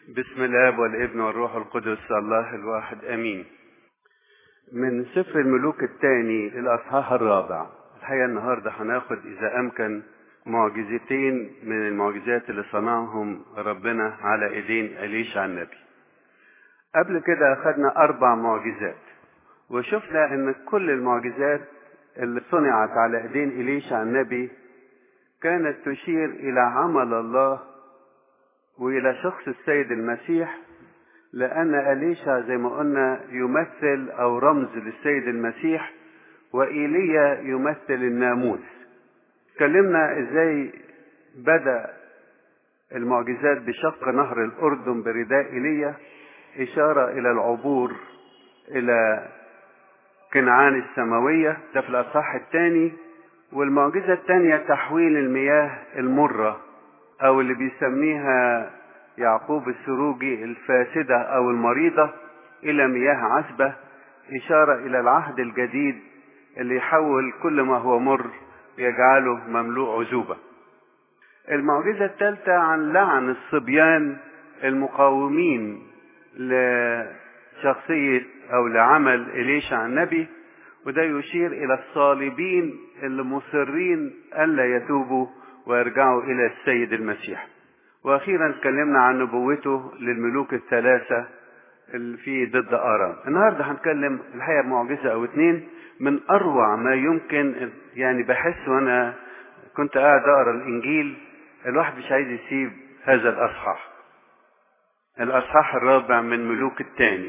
بسم الاب والابن والروح القدس الله الواحد امين من سفر الملوك الثاني الاصحاح الرابع الحقيقه النهارده هناخد اذا امكن معجزتين من المعجزات اللي صنعهم ربنا على ايدين اليشع النبي قبل كده اخدنا اربع معجزات وشفنا ان كل المعجزات اللي صنعت على ايدين اليشع النبي كانت تشير الى عمل الله والى شخص السيد المسيح لان اليشع زي ما قلنا يمثل او رمز للسيد المسيح وايليا يمثل الناموس اتكلمنا ازاي بدا المعجزات بشق نهر الاردن برداء ايليا اشاره الى العبور الى كنعان السماويه ده في الاصحاح الثاني والمعجزه الثانيه تحويل المياه المره او اللي بيسميها يعقوب السروجي الفاسده او المريضه الى مياه عذبه اشاره الى العهد الجديد اللي يحول كل ما هو مر يجعله مملوء عذوبه المعجزه الثالثه عن لعن الصبيان المقاومين لشخصيه او لعمل اليشع النبي وده يشير الى الصالبين اللي مصرين الا يتوبوا ويرجعوا الى السيد المسيح واخيرا اتكلمنا عن نبوته للملوك الثلاثه اللي في ضد ارام النهارده هنتكلم الحقيقه معجزه او اتنين من اروع ما يمكن يعني بحس وانا كنت قاعد اقرا الانجيل الواحد مش عايز يسيب هذا الاصحاح الاصحاح الرابع من ملوك الثاني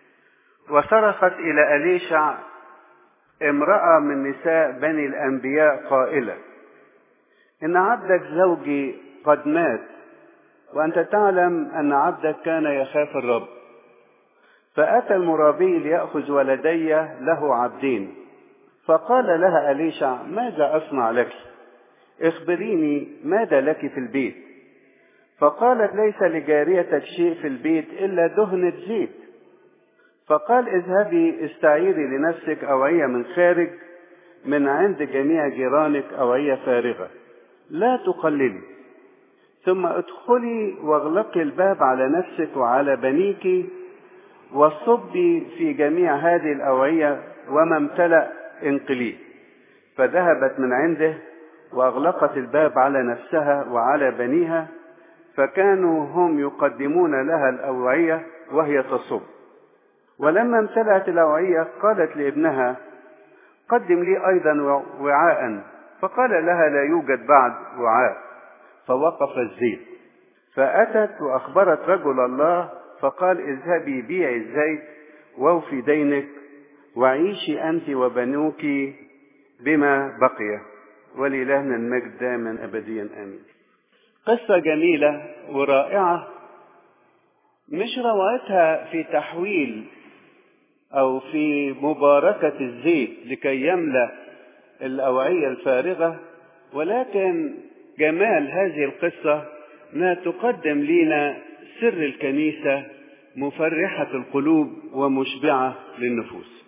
وصرخت الى اليشع امراه من نساء بني الانبياء قائله إن عبدك زوجي قد مات وأنت تعلم أن عبدك كان يخاف الرب فأتى المرابي ليأخذ ولدي له عبدين فقال لها أليشع ماذا أصنع لك اخبريني ماذا لك في البيت فقالت ليس لجاريتك شيء في البيت إلا دهنة زيت فقال اذهبي استعيري لنفسك أوعية من خارج من عند جميع جيرانك أوعية فارغة لا تقللي ثم ادخلي واغلقي الباب على نفسك وعلى بنيك وصبي في جميع هذه الأوعية وما امتلأ انقليه فذهبت من عنده وأغلقت الباب على نفسها وعلى بنيها فكانوا هم يقدمون لها الأوعية وهي تصب ولما امتلأت الأوعية قالت لابنها قدم لي أيضا وعاء فقال لها لا يوجد بعد وعاء فوقف الزيت فأتت وأخبرت رجل الله فقال اذهبي بيعي الزيت واوفي دينك وعيشي أنت وبنوك بما بقي ولإلهنا المجد دائما أبديا آمين قصة جميلة ورائعة مش رواتها في تحويل أو في مباركة الزيت لكي يملأ الأوعية الفارغة ولكن جمال هذه القصة انها تقدم لنا سر الكنيسة مفرحة القلوب ومشبعة للنفوس.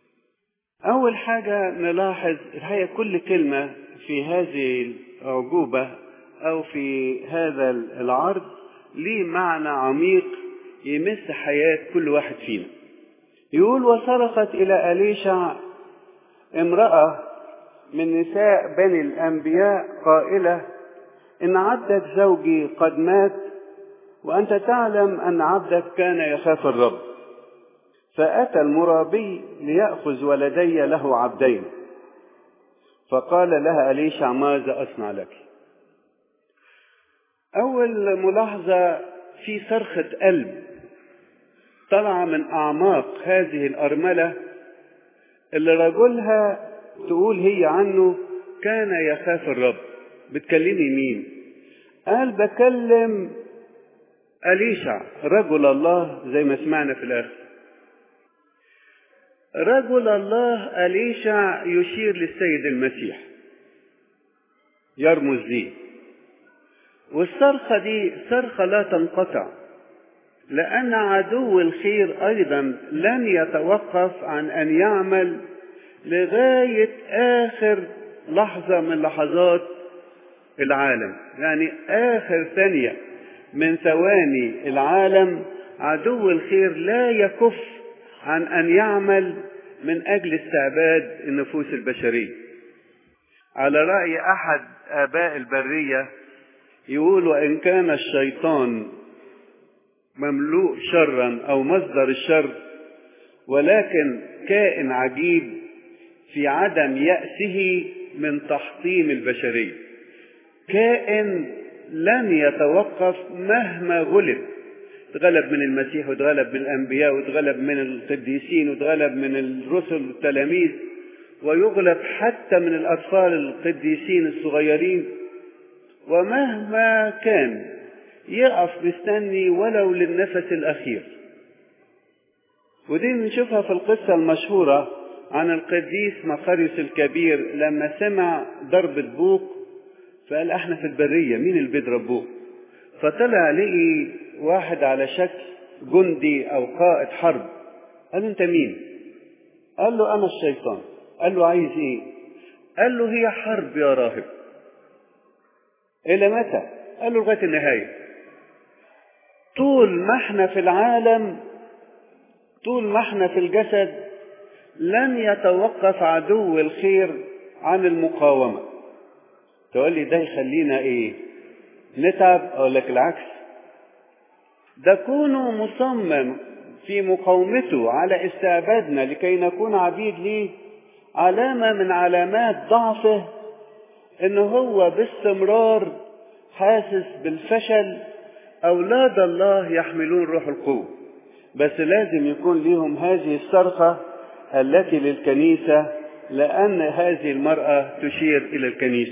أول حاجة نلاحظ الحقيقة كل كلمة في هذه الأعجوبة أو في هذا العرض ليه معنى عميق يمس حياة كل واحد فينا. يقول وصرخت إلى أليشع امرأة من نساء بني الأنبياء قائلة إن عبدك زوجي قد مات وأنت تعلم أن عبدك كان يخاف الرب فأتى المرابي ليأخذ ولدي له عبدين فقال لها أليشع ماذا أصنع لك أول ملاحظة في صرخة قلب طلع من أعماق هذه الأرملة اللي رجلها تقول هي عنه كان يخاف الرب بتكلمي مين قال بكلم أليشع رجل الله زي ما سمعنا في الآخر رجل الله أليشع يشير للسيد المسيح يرمز ليه والصرخة دي صرخة لا تنقطع لأن عدو الخير أيضا لن يتوقف عن أن يعمل لغاية آخر لحظة من لحظات العالم يعني آخر ثانية من ثواني العالم عدو الخير لا يكف عن أن يعمل من أجل استعباد النفوس البشرية على رأي أحد آباء البرية يقول وإن كان الشيطان مملوء شرا أو مصدر الشر ولكن كائن عجيب في عدم يأسه من تحطيم البشرية كائن لن يتوقف مهما غلب اتغلب من المسيح واتغلب من الأنبياء واتغلب من القديسين واتغلب من الرسل والتلاميذ ويغلب حتى من الأطفال القديسين الصغيرين ومهما كان يقف مستني ولو للنفس الأخير ودي نشوفها في القصة المشهورة عن القديس مقاريوس الكبير لما سمع ضربة بوق فقال احنا في البرية مين اللي بيضرب بوق فطلع لقي واحد على شكل جندي او قائد حرب قال له انت مين قال له انا الشيطان قال له عايز ايه قال له هي حرب يا راهب الى متى قال له لغايه النهايه طول ما احنا في العالم طول ما احنا في الجسد لن يتوقف عدو الخير عن المقاومه تقول لي ده يخلينا ايه نتعب اقول لك العكس ده كونه مصمم في مقاومته على استعبادنا لكي نكون عبيد ليه علامة من علامات ضعفه ان هو باستمرار حاسس بالفشل اولاد الله يحملون روح القوة بس لازم يكون لهم هذه الصرخة التي للكنيسة لان هذه المرأة تشير الى الكنيسة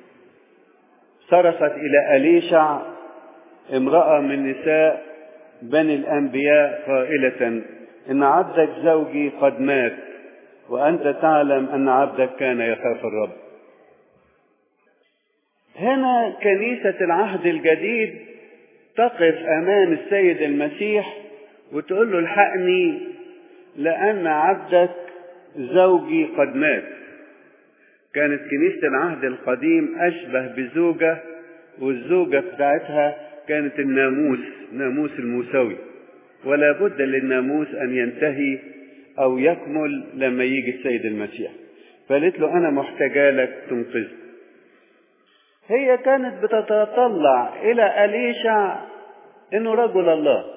صرخت الى اليشع امرأة من نساء بني الانبياء قائلة ان عبدك زوجي قد مات وأنت تعلم أن عبدك كان يخاف الرب هنا كنيسة العهد الجديد تقف أمام السيد المسيح وتقول له الحقني لأن عبدك زوجي قد مات كانت كنيسة العهد القديم أشبه بزوجة والزوجة بتاعتها كانت الناموس ناموس الموسوي ولا بد للناموس أن ينتهي أو يكمل لما يجي السيد المسيح فقالت له أنا محتاجة لك تنقذ هي كانت بتتطلع إلى أليشع إنه رجل الله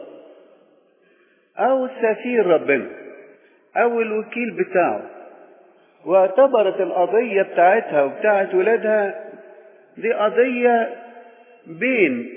أو سفير ربنا أو الوكيل بتاعه واعتبرت القضية بتاعتها وبتاعت ولادها دي قضية بين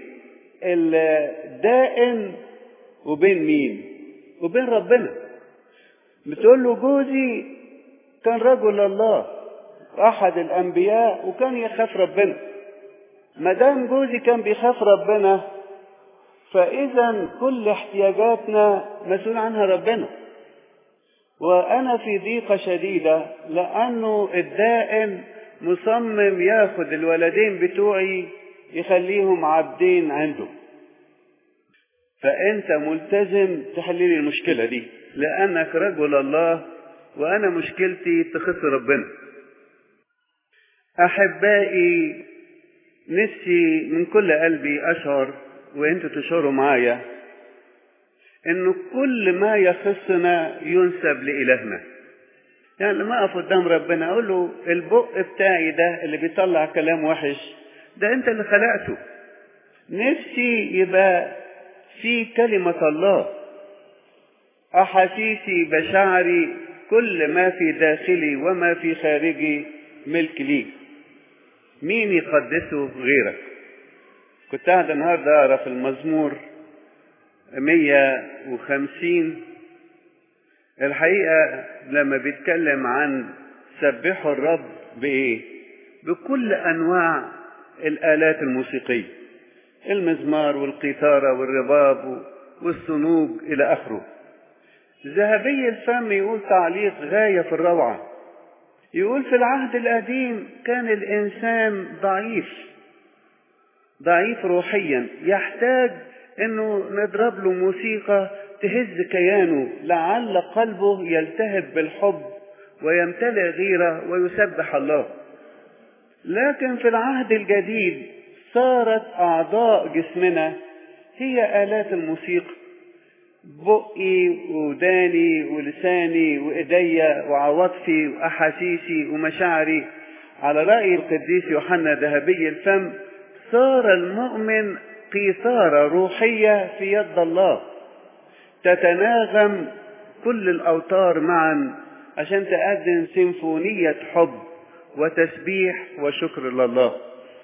الدائن وبين مين وبين ربنا بتقول له جوزي كان رجل الله احد الانبياء وكان يخاف ربنا ما دام جوزي كان بيخاف ربنا فاذا كل احتياجاتنا مسؤول عنها ربنا وانا في ضيقه شديده لانه الدائن مصمم ياخد الولدين بتوعي يخليهم عبدين عنده فانت ملتزم تحللي المشكله دي لانك رجل الله وانا مشكلتي تخص ربنا احبائي نفسي من كل قلبي اشعر وانتوا تشعروا معايا انه كل ما يخصنا ينسب لالهنا يعني لما اقف قدام ربنا اقول له البق بتاعي ده اللي بيطلع كلام وحش ده انت اللي خلقته نفسي يبقى في كلمة الله أحاسيسي بشعري كل ما في داخلي وما في خارجي ملك ليك مين يقدسه غيرك كنت قاعد النهاردة أقرأ في المزمور 150 الحقيقة لما بيتكلم عن سبحوا الرب بإيه؟ بكل أنواع الآلات الموسيقية المزمار والقيثارة والرباب والصنوج إلى آخره ذهبي الفم يقول تعليق غاية في الروعة يقول في العهد القديم كان الإنسان ضعيف ضعيف روحيا يحتاج انه نضرب له موسيقى تهز كيانه لعل قلبه يلتهب بالحب ويمتلئ غيره ويسبح الله لكن في العهد الجديد صارت اعضاء جسمنا هي آلات الموسيقى بقي وداني ولساني وإيديا وعواطفي وأحاسيسي ومشاعري على رأي القديس يوحنا ذهبي الفم صار المؤمن قيثارة روحية في يد الله تتناغم كل الأوتار معا عشان تقدم سيمفونية حب وتسبيح وشكر لله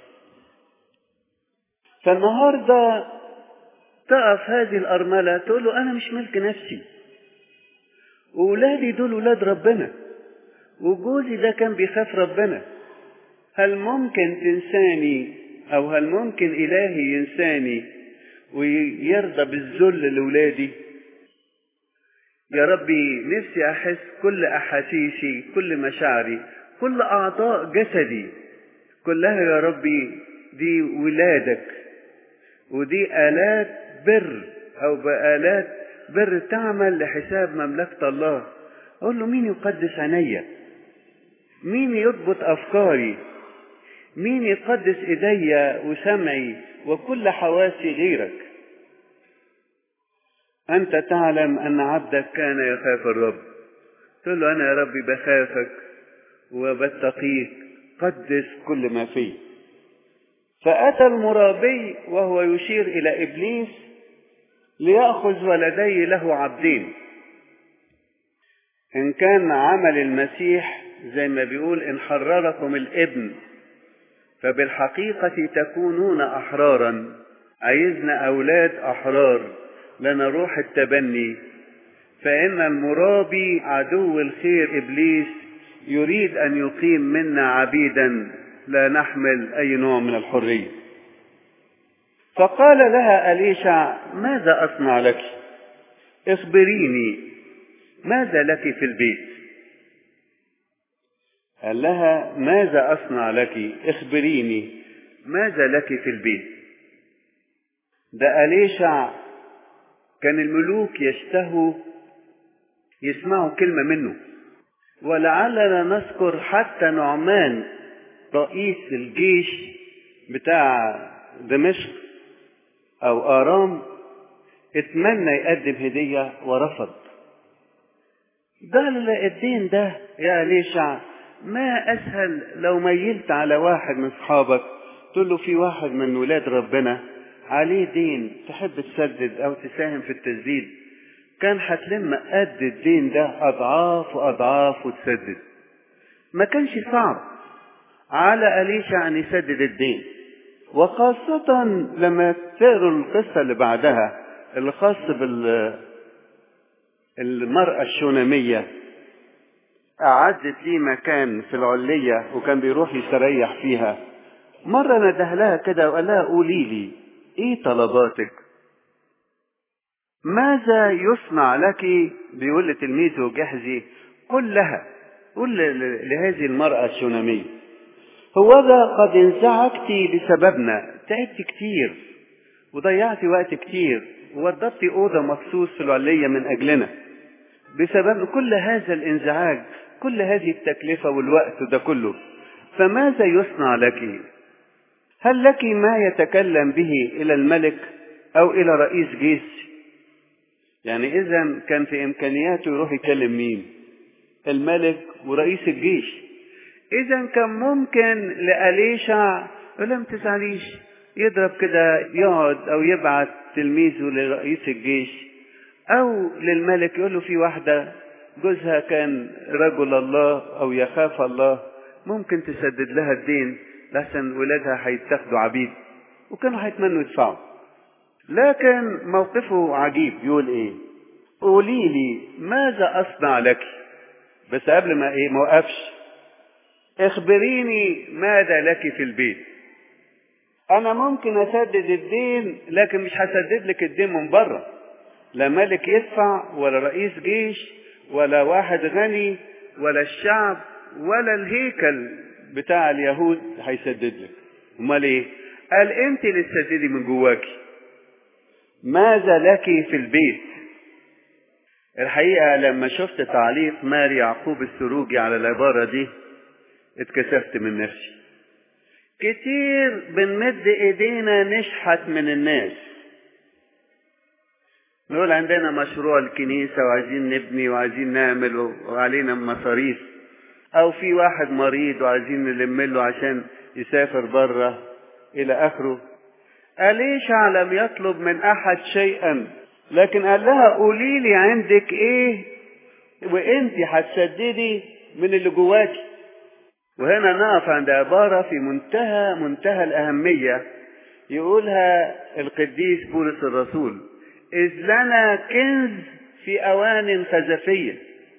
فالنهارده تقف هذه الأرملة تقول له أنا مش ملك نفسي وولادي دول ولاد ربنا وجوزي ده كان بيخاف ربنا هل ممكن تنساني أو هل ممكن إلهي ينساني ويرضى بالذل لولادي يا ربي نفسي أحس كل أحاسيسي كل مشاعري كل أعضاء جسدي كلها يا ربي دي ولادك ودي آلات بر أو بآلات بر تعمل لحساب مملكة الله أقول له مين يقدس عينيا مين يضبط أفكاري مين يقدس إيديا وسمعي وكل حواسي غيرك أنت تعلم أن عبدك كان يخاف الرب تقول له أنا يا ربي بخافك وبتقيك قدس كل ما فيه فأتى المرابي وهو يشير إلى إبليس ليأخذ ولدي له عبدين إن كان عمل المسيح زي ما بيقول إن حرركم الابن فبالحقيقة تكونون أحرارا عايزنا أولاد أحرار لنا روح التبني فإن المرابي عدو الخير إبليس يريد أن يقيم منا عبيدا لا نحمل أي نوع من الحرية فقال لها أليشع ماذا أصنع لك اخبريني ماذا لك في البيت قال لها ماذا أصنع لك اخبريني ماذا لك في البيت ده أليشع كان الملوك يشتهوا يسمعوا كلمة منه ولعلنا نذكر حتى نعمان رئيس الجيش بتاع دمشق او ارام اتمنى يقدم هدية ورفض ده الدين ده يا ليشع ما اسهل لو ميلت على واحد من اصحابك تقول له في واحد من ولاد ربنا عليه دين تحب تسدد او تساهم في التسديد كان هتلم قد الدين ده اضعاف واضعاف وتسدد ما كانش صعب على أليشع أن يسدد الدين وخاصة لما تقروا القصة اللي بعدها اللي خاص بال المرأة الشونامية أعدت لي مكان في العلية وكان بيروح يستريح فيها مرة نده لها كده وقال لها قولي لي إيه طلباتك؟ ماذا يصنع لك بيقول لتلميذه جهزي قل لها قل لهذه المرأة الشونامية هوذا قد انزعجت بسببنا تعبت كتير وضيعت وقت كتير ووضبت أوضة مخصوص في العلية من أجلنا بسبب كل هذا الانزعاج كل هذه التكلفة والوقت ده كله فماذا يصنع لك هل لك ما يتكلم به إلى الملك أو إلى رئيس جيش يعني إذا كان في إمكانياته يروح يكلم مين الملك ورئيس الجيش إذا كان ممكن لأليشع يقول لهم تزعليش يضرب كده يقعد أو يبعت تلميذه لرئيس الجيش أو للملك يقول له في واحدة جوزها كان رجل الله أو يخاف الله ممكن تسدد لها الدين لحسن ولادها هيتاخدوا عبيد وكانوا هيتمنوا يدفعوا لكن موقفه عجيب يقول ايه قولي لي ماذا اصنع لك بس قبل ما ايه ما وقفش اخبريني ماذا لك في البيت انا ممكن اسدد الدين لكن مش هسدد لك الدين من بره لا ملك يدفع ولا رئيس جيش ولا واحد غني ولا الشعب ولا الهيكل بتاع اليهود هيسدد لك امال ايه قال انت اللي تسددي من جواكي ماذا لك في البيت الحقيقة لما شفت تعليق ماري يعقوب السروجي على العبارة دي اتكسفت من نفسي كتير بنمد ايدينا نشحت من الناس نقول عندنا مشروع الكنيسة وعايزين نبني وعايزين نعمل وعلينا مصاريف أو في واحد مريض وعايزين نلم له عشان يسافر بره إلى آخره أليشع لم يطلب من أحد شيئا لكن قال لها قولي لي عندك إيه وأنت هتسددي من اللي جواكي وهنا نقف عند عبارة في منتهى منتهى الأهمية يقولها القديس بولس الرسول إذ لنا كنز في أوان خزفية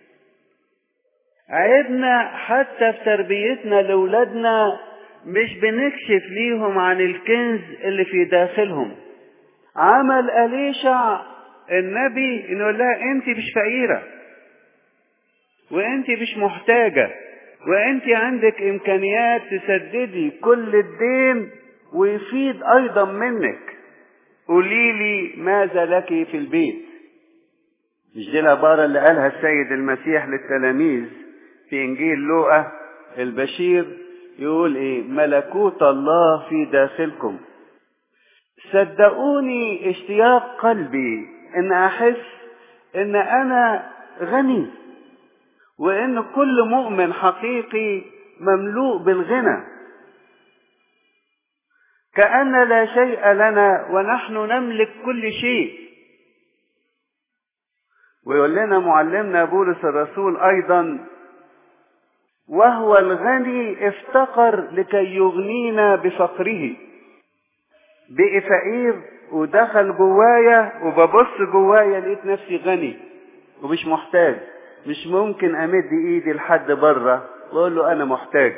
عيبنا حتى في تربيتنا لأولادنا مش بنكشف ليهم عن الكنز اللي في داخلهم عمل أليشع النبي انه يقول لها انت مش فقيرة وانت مش محتاجة وانت عندك امكانيات تسددي كل الدين ويفيد ايضا منك قولي لي ماذا لك في البيت مش دي العبارة اللي قالها السيد المسيح للتلاميذ في انجيل لوقا البشير يقول ايه ملكوت الله في داخلكم صدقوني اشتياق قلبي ان احس ان انا غني وان كل مؤمن حقيقي مملوء بالغنى كأن لا شيء لنا ونحن نملك كل شيء ويقول لنا معلمنا بولس الرسول ايضا وهو الغني افتقر لكي يغنينا بفقره بقي فقير ودخل جوايا وببص جوايا لقيت نفسي غني ومش محتاج مش ممكن امد ايدي لحد بره واقول له انا محتاج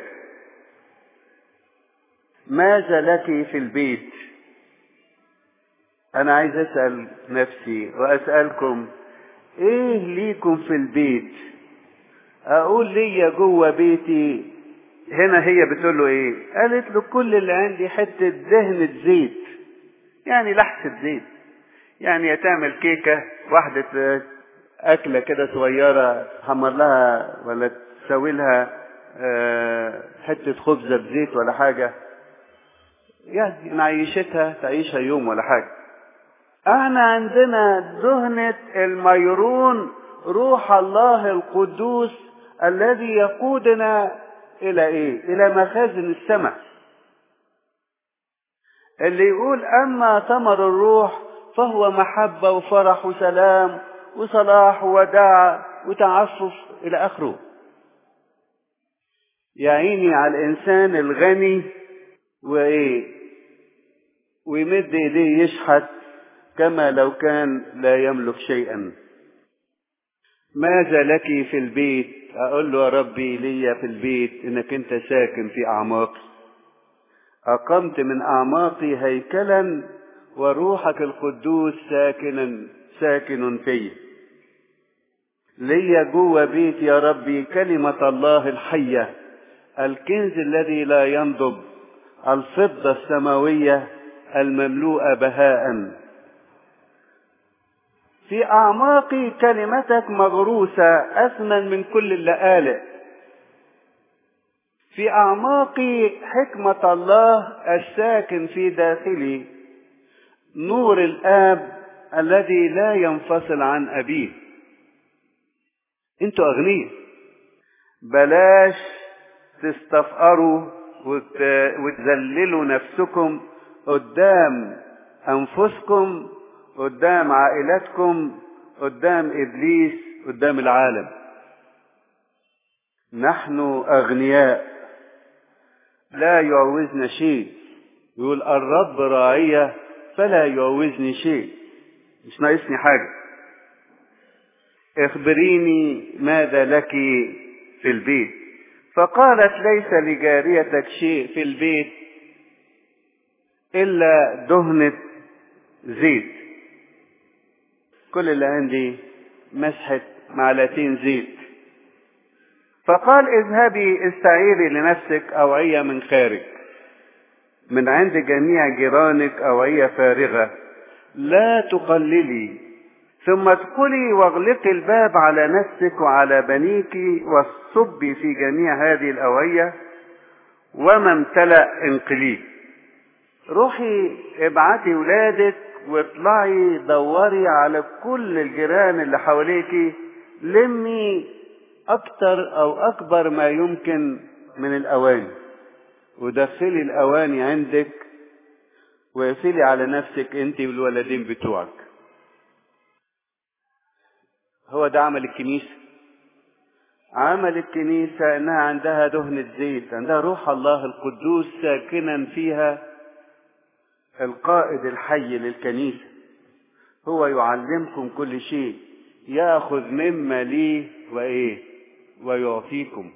ماذا لك في البيت انا عايز اسال نفسي واسالكم ايه ليكم في البيت اقول ليا جوه بيتي هنا هي بتقول له ايه قالت له كل اللي عندي حته دهنه زيت يعني لحسه زيت يعني تعمل كيكه واحده اكله كده صغيره تحمر لها ولا تسوي لها حته خبزه بزيت ولا حاجه يعني نعيشتها تعيشها يوم ولا حاجه احنا عندنا دهنه الميرون روح الله القدوس الذي يقودنا الى ايه الى مخازن السماء اللي يقول اما ثمر الروح فهو محبه وفرح وسلام وصلاح وداع وتعفف الى اخره يا عيني على الانسان الغني وايه ويمد ايديه يشحت كما لو كان لا يملك شيئا ماذا لك في البيت اقول له يا ربي ليا في البيت انك انت ساكن في اعماقي اقمت من اعماقي هيكلا وروحك القدوس ساكنا ساكن في ليا جوه بيت يا ربي كلمة الله الحية الكنز الذي لا ينضب الفضة السماوية المملوءة بهاء في أعماقي كلمتك مغروسة أثمن من كل اللآلئ في أعماقي حكمة الله الساكن في داخلي نور الآب الذي لا ينفصل عن أبيه انتوا أغنياء بلاش تستفقروا وت... وتذللوا نفسكم قدام أنفسكم قدام عائلتكم قدام ابليس قدام العالم نحن اغنياء لا يعوزنا شيء يقول الرب راعية فلا يعوزني شيء مش ناقصني حاجة اخبريني ماذا لك في البيت فقالت ليس لجاريتك شيء في البيت إلا دهنة زيت كل اللي عندي مسحة معلتين زيت فقال اذهبي استعيري لنفسك أوعية من خارج من عند جميع جيرانك أوعية فارغة لا تقللي ثم ادخلي واغلقي الباب على نفسك وعلى بنيك واصبي في جميع هذه الأوعية وما امتلأ انقليه روحي ابعتي ولادك واطلعي دوري على كل الجيران اللي حواليكي لمي اكتر او اكبر ما يمكن من الاواني ودخلي الاواني عندك واقفلي على نفسك انت والولدين بتوعك هو ده عمل الكنيسة عمل الكنيسة انها عندها دهنة زيت عندها روح الله القدوس ساكنا فيها القائد الحي للكنيسة هو يعلمكم كل شيء ياخذ مما ليه وايه ويعطيكم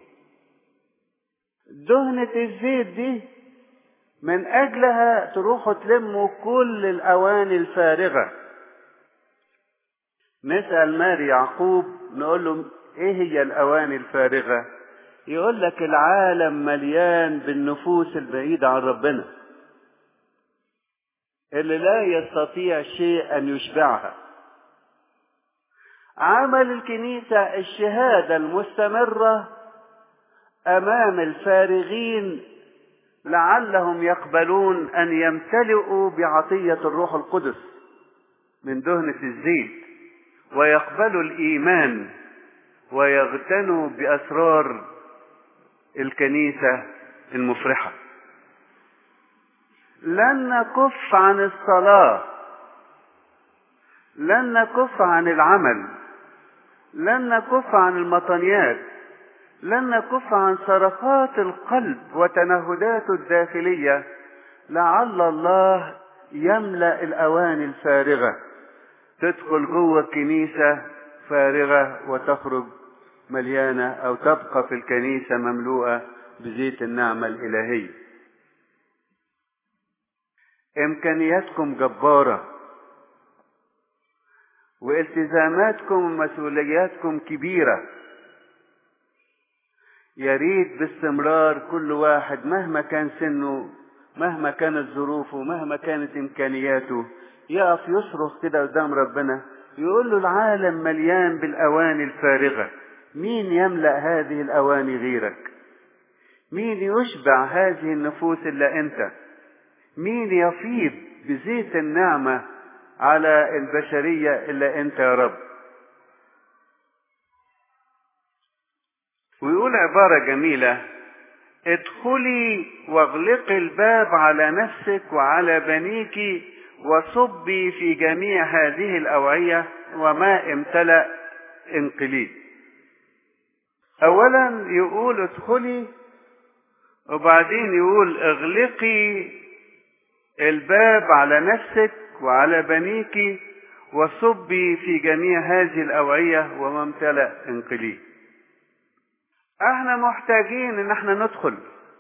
دهنة الزيت دي من اجلها تروحوا تلموا كل الاواني الفارغة نسأل ماري يعقوب نقول له ايه هي الاواني الفارغة يقول لك العالم مليان بالنفوس البعيدة عن ربنا اللي لا يستطيع شيء ان يشبعها عمل الكنيسة الشهادة المستمرة امام الفارغين لعلهم يقبلون ان يمتلئوا بعطية الروح القدس من دهنة الزيت ويقبلوا الايمان ويغتنوا باسرار الكنيسة المفرحة لن نكف عن الصلاة لن نكف عن العمل لن نكف عن المطنيات لن نكف عن صرخات القلب وتنهداته الداخلية لعل الله يملأ الأواني الفارغة تدخل جوه الكنيسة فارغة وتخرج مليانة أو تبقى في الكنيسة مملوءة بزيت النعمة الإلهية إمكانياتكم جبارة والتزاماتكم ومسؤولياتكم كبيرة يا ريت باستمرار كل واحد مهما كان سنه مهما كانت ظروفه مهما كانت إمكانياته يقف يصرخ كده قدام ربنا يقول له العالم مليان بالأواني الفارغة مين يملأ هذه الأواني غيرك مين يشبع هذه النفوس إلا أنت مين يفيض بزيت النعمة على البشرية إلا أنت يا رب ويقول عبارة جميلة ادخلي واغلقي الباب على نفسك وعلى بنيك وصبي في جميع هذه الأوعية وما امتلأ انقلي أولا يقول ادخلي وبعدين يقول اغلقي الباب على نفسك وعلى بنيك وصبي في جميع هذه الأوعية وما امتلأ انقلي احنا محتاجين ان احنا ندخل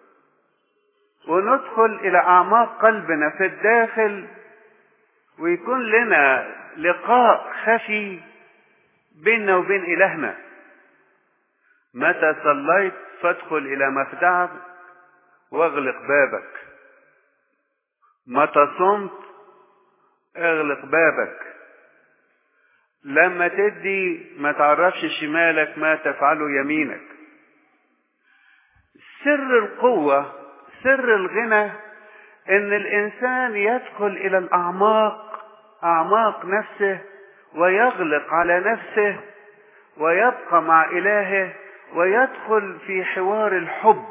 وندخل الى اعماق قلبنا في الداخل ويكون لنا لقاء خفي بيننا وبين الهنا متى صليت فادخل الى مخدعك واغلق بابك متى صمت اغلق بابك لما تدي ما تعرفش شمالك ما تفعله يمينك سر القوة سر الغنى ان الانسان يدخل الى الاعماق اعماق نفسه ويغلق على نفسه ويبقى مع الهه ويدخل في حوار الحب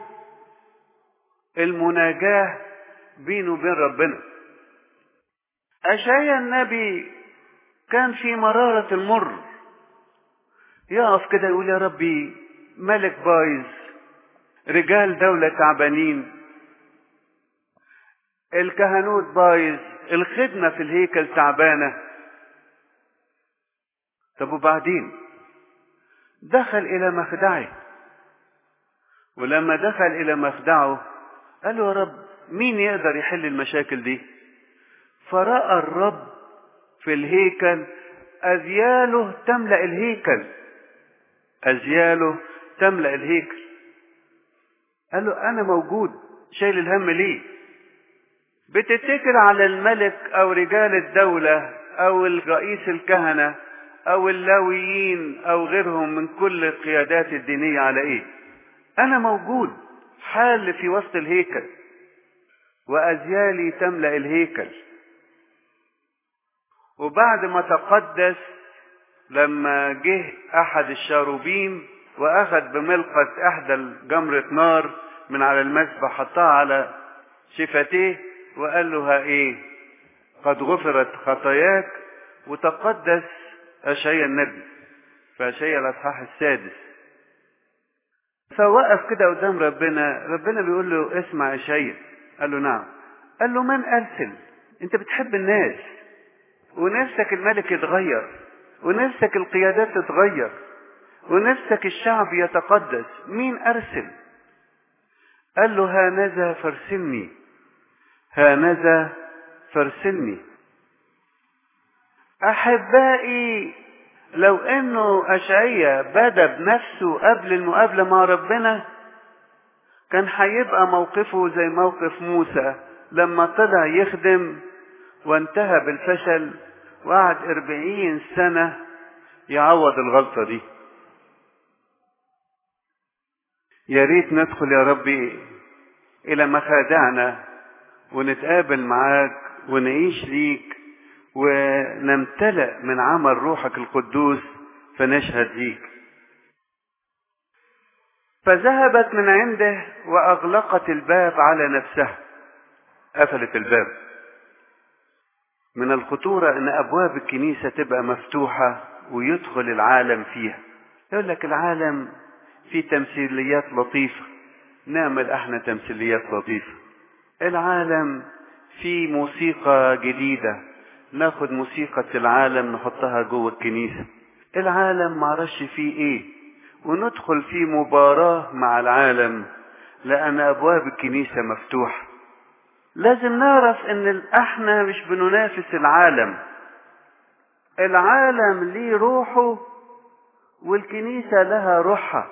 المناجاة بينه وبين ربنا أشعيا النبي كان في مرارة المر يقف كده يقول يا ربي ملك بايظ رجال دولة تعبانين الكهنوت بايظ الخدمة في الهيكل تعبانة طب وبعدين دخل إلى مخدعه ولما دخل إلى مخدعه قال له يا رب مين يقدر يحل المشاكل دي فرأى الرب في الهيكل أذياله تملأ الهيكل أذياله تملأ الهيكل قال له أنا موجود شايل الهم ليه بتتكل على الملك أو رجال الدولة أو الرئيس الكهنة أو اللاويين أو غيرهم من كل القيادات الدينية على إيه أنا موجود حال في وسط الهيكل وأزيالي تملأ الهيكل وبعد ما تقدس لما جه احد الشاروبيم واخذ بملقة احدى جمرة نار من على المسبح حطها على شفتيه وقال له ها ايه قد غفرت خطاياك وتقدس اشعيا النبي فاشعيا الاصحاح السادس فوقف كده قدام ربنا ربنا بيقول له اسمع اشعيا قال له نعم قال له من ارسل انت بتحب الناس ونفسك الملك يتغير ونفسك القيادات تتغير ونفسك الشعب يتقدس مين ارسل قال له هانذا فارسلني هانذا فارسلني احبائي لو انه اشعيا بدا بنفسه قبل المقابله مع ربنا كان هيبقى موقفه زي موقف موسى لما طلع يخدم وانتهى بالفشل وقعد أربعين سنة يعوض الغلطة دي يا ريت ندخل يا ربي إلى مخادعنا ونتقابل معاك ونعيش ليك ونمتلئ من عمل روحك القدوس فنشهد ليك فذهبت من عنده وأغلقت الباب على نفسها قفلت الباب من الخطورة ان ابواب الكنيسة تبقى مفتوحة ويدخل العالم فيها يقول لك العالم فيه تمثيليات لطيفة نعمل احنا تمثيليات لطيفة العالم فيه موسيقى جديدة ناخد موسيقى العالم نحطها جوه الكنيسة العالم معرفش فيه ايه وندخل في مباراة مع العالم لأن أبواب الكنيسة مفتوحة لازم نعرف ان احنا مش بننافس العالم العالم ليه روحه والكنيسة لها روحها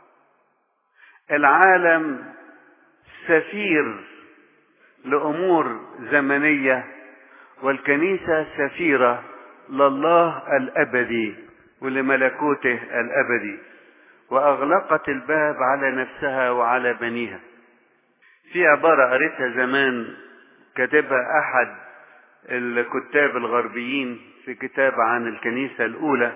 العالم سفير لأمور زمنية والكنيسة سفيرة لله الأبدي ولملكوته الأبدي وأغلقت الباب على نفسها وعلى بنيها في عبارة قريتها زمان كاتبها أحد الكتاب الغربيين في كتاب عن الكنيسة الأولى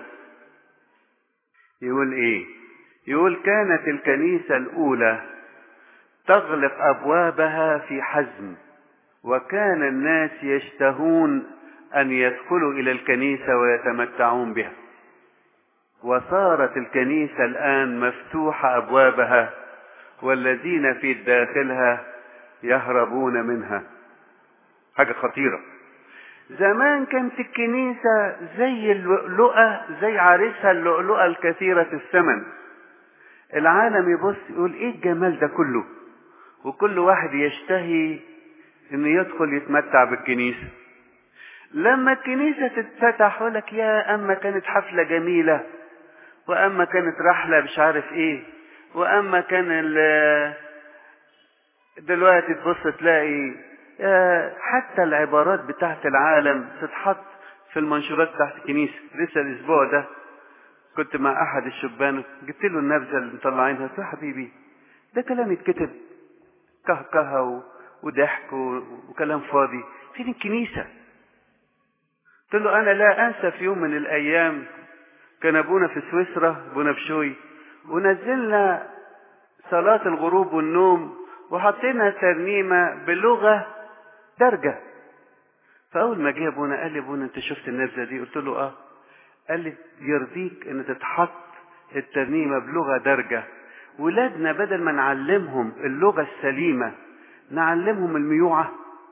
يقول إيه؟ يقول كانت الكنيسة الأولى تغلق أبوابها في حزم وكان الناس يشتهون أن يدخلوا إلى الكنيسة ويتمتعون بها وصارت الكنيسة الآن مفتوحة أبوابها والذين في داخلها يهربون منها حاجة خطيرة زمان كانت الكنيسة زي اللؤلؤة زي عريسها اللؤلؤة الكثيرة الثمن العالم يبص يقول ايه الجمال ده كله وكل واحد يشتهي انه يدخل يتمتع بالكنيسة لما الكنيسة تتفتح يقول لك يا اما كانت حفلة جميلة واما كانت رحلة مش عارف ايه واما كان دلوقتي تبص تلاقي حتى العبارات بتاعت العالم تتحط في المنشورات بتاعت الكنيسة لسه الاسبوع ده كنت مع احد الشبان جبت له النبذة اللي مطلعينها قلت له حبيبي ده كلام يتكتب كهكهة وضحك وكلام فاضي فين الكنيسة قلت له انا لا انسى في يوم من الايام كان ابونا في سويسرا ابونا بشوي ونزلنا صلاة الغروب والنوم وحطينا ترنيمة بلغة درجة فأول ما جه أبونا قال لي أبونا أنت شفت النبذة دي قلت له آه قال لي يرضيك أن تتحط الترنيمة بلغة درجة ولادنا بدل ما نعلمهم اللغة السليمة نعلمهم الميوعة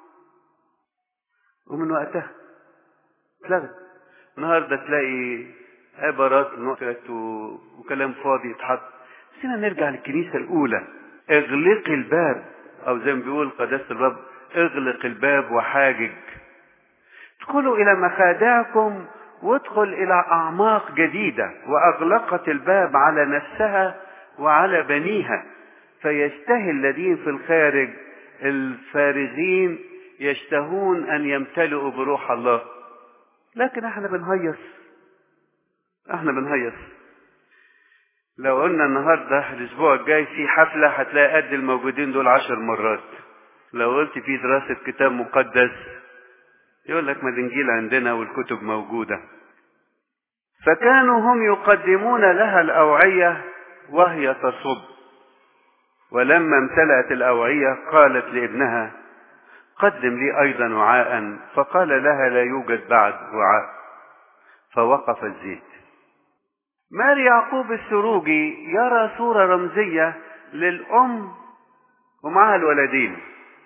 ومن وقتها اتلغت النهارده تلاقي عبارات نقطت وكلام فاضي يتحط سينا نرجع للكنيسة الأولى اغلق الباب أو زي ما بيقول قداسة الرب اغلق الباب وحاجج ادخلوا إلى مخادعكم وادخل إلى أعماق جديدة وأغلقت الباب على نفسها وعلى بنيها فيشتهي الذين في الخارج الفارغين يشتهون أن يمتلئوا بروح الله لكن احنا بنهيص احنا بنهيص لو قلنا النهارده الاسبوع الجاي في حفله هتلاقي قد الموجودين دول عشر مرات لو قلت في دراسه كتاب مقدس يقول لك ما الانجيل عندنا والكتب موجوده فكانوا هم يقدمون لها الاوعيه وهي تصب ولما امتلأت الأوعية قالت لابنها قدم لي أيضا وعاء فقال لها لا يوجد بعد وعاء فوقف الزيت مار يعقوب السروجي يرى صورة رمزية للأم ومعها الولدين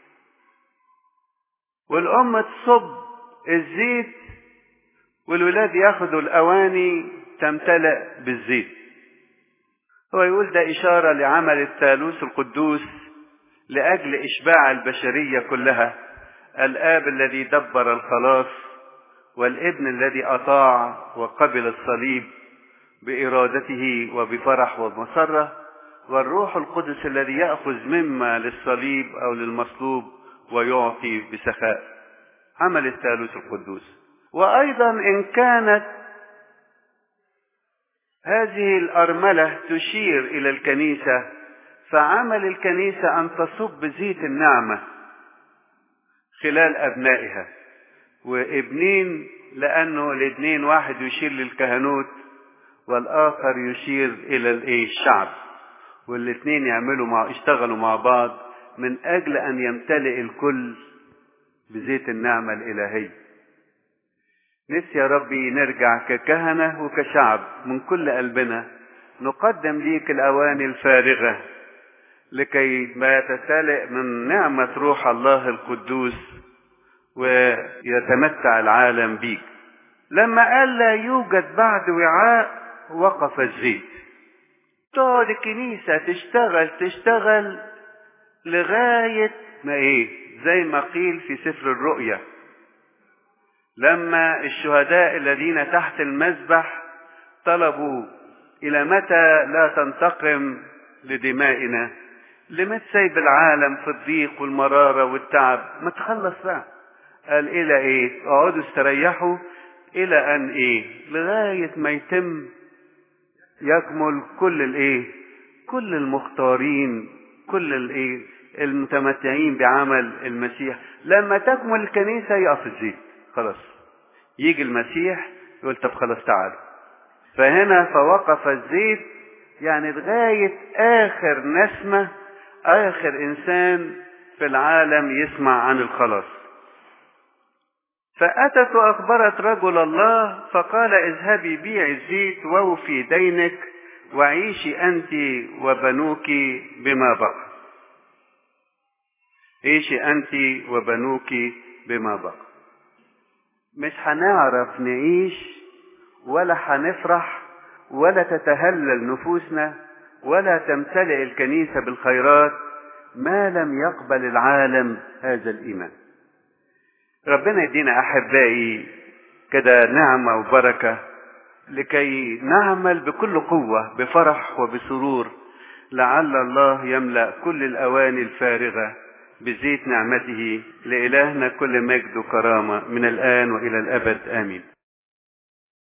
والأم تصب الزيت والولاد ياخدوا الأواني تمتلئ بالزيت هو يقول ده إشارة لعمل الثالوث القدوس لأجل إشباع البشرية كلها الآب الذي دبر الخلاص والابن الذي أطاع وقبل الصليب بإرادته وبفرح ومسرة والروح القدس الذي يأخذ مما للصليب أو للمصلوب ويعطي بسخاء عمل الثالوث القدوس وأيضا إن كانت هذه الأرملة تشير إلى الكنيسة فعمل الكنيسة أن تصب زيت النعمة خلال أبنائها وابنين لأنه الاثنين واحد يشير للكهنوت والآخر يشير إلى الإيه الشعب والاثنين يعملوا مع يشتغلوا مع بعض من أجل أن يمتلئ الكل بزيت النعمة الإلهية نفسي يا ربي نرجع ككهنة وكشعب من كل قلبنا نقدم ليك الأواني الفارغة لكي ما تتلئ من نعمة روح الله القدوس ويتمتع العالم بيك لما قال لا يوجد بعد وعاء وقف الزيت تقعد الكنيسة تشتغل تشتغل لغاية ما ايه زي ما قيل في سفر الرؤيا لما الشهداء الذين تحت المذبح طلبوا الى متى لا تنتقم لدمائنا لمتى سايب العالم في الضيق والمراره والتعب ما تخلص بقى قال الى ايه اقعدوا استريحوا الى ان ايه لغايه ما يتم يكمل كل الايه كل المختارين كل الايه المتمتعين بعمل المسيح لما تكمل الكنيسه يقف الزيت خلاص يجي المسيح يقول طب خلاص تعال فهنا فوقف الزيت يعني لغاية آخر نسمة آخر إنسان في العالم يسمع عن الخلاص فأتت وأخبرت رجل الله فقال اذهبي بيعي الزيت ووفي دينك وعيشي أنت وبنوك بما بقى عيشي أنت وبنوك بما بقى مش هنعرف نعيش ولا هنفرح ولا تتهلل نفوسنا ولا تمتلئ الكنيسة بالخيرات ما لم يقبل العالم هذا الإيمان ربنا يدينا أحبائي كده نعمة وبركة لكي نعمل بكل قوة بفرح وبسرور لعل الله يملأ كل الأواني الفارغة بزيت نعمته لإلهنا كل مجد وكرامة من الآن وإلى الأبد آمين